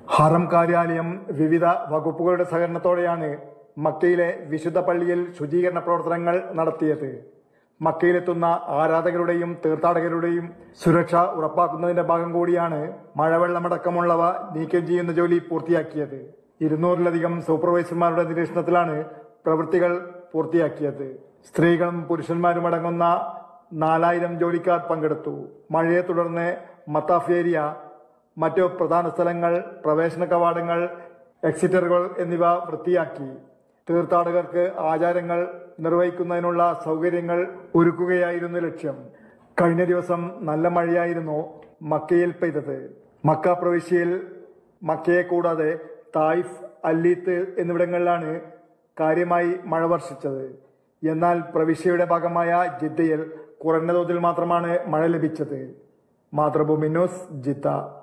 ഹറം കാര്യാലയം വിവിധ വകുപ്പുകളുടെ സഹകരണത്തോടെയാണ് മക്കയിലെ വിശുദ്ധ പള്ളിയിൽ ശുചീകരണ പ്രവർത്തനങ്ങൾ നടത്തിയത് മക്കയിലെത്തുന്ന ആരാധകരുടെയും തീർത്ഥാടകരുടെയും സുരക്ഷ ഉറപ്പാക്കുന്നതിന്റെ ഭാഗം കൂടിയാണ് മഴവെള്ളമടക്കമുള്ളവ നീക്കം ചെയ്യുന്ന ജോലി പൂർത്തിയാക്കിയത് ഇരുന്നൂറിലധികം സൂപ്പർവൈസർമാരുടെ നിരീക്ഷണത്തിലാണ് പ്രവൃത്തികൾ പൂർത്തിയാക്കിയത് സ്ത്രീകളും പുരുഷന്മാരും അടങ്ങുന്ന നാലായിരം ജോലിക്കാർ പങ്കെടുത്തു മഴയെ തുടർന്ന് മത്താഫ് ഏരിയ മറ്റു പ്രധാന സ്ഥലങ്ങൾ പ്രവേശന കവാടങ്ങൾ എക്സിറ്ററുകൾ എന്നിവ വൃത്തിയാക്കി തീർത്ഥാടകർക്ക് ആചാരങ്ങൾ നിർവഹിക്കുന്നതിനുള്ള സൗകര്യങ്ങൾ ഒരുക്കുകയായിരുന്നു ലക്ഷ്യം കഴിഞ്ഞ ദിവസം നല്ല മഴയായിരുന്നു മക്കയിൽ പെയ്തത് മക്ക പ്രവിശ്യയിൽ മക്കയെ കൂടാതെ തായിഫ് അല്ലീത്ത് എന്നിവിടങ്ങളിലാണ് കാര്യമായി മഴ വർഷിച്ചത് എന്നാൽ പ്രവിശ്യയുടെ ഭാഗമായ ജിദ്ദയിൽ കുറഞ്ഞ തോതിൽ മാത്രമാണ് മഴ ലഭിച്ചത് മാതൃഭൂമി ന്യൂസ് ജിദ്ദ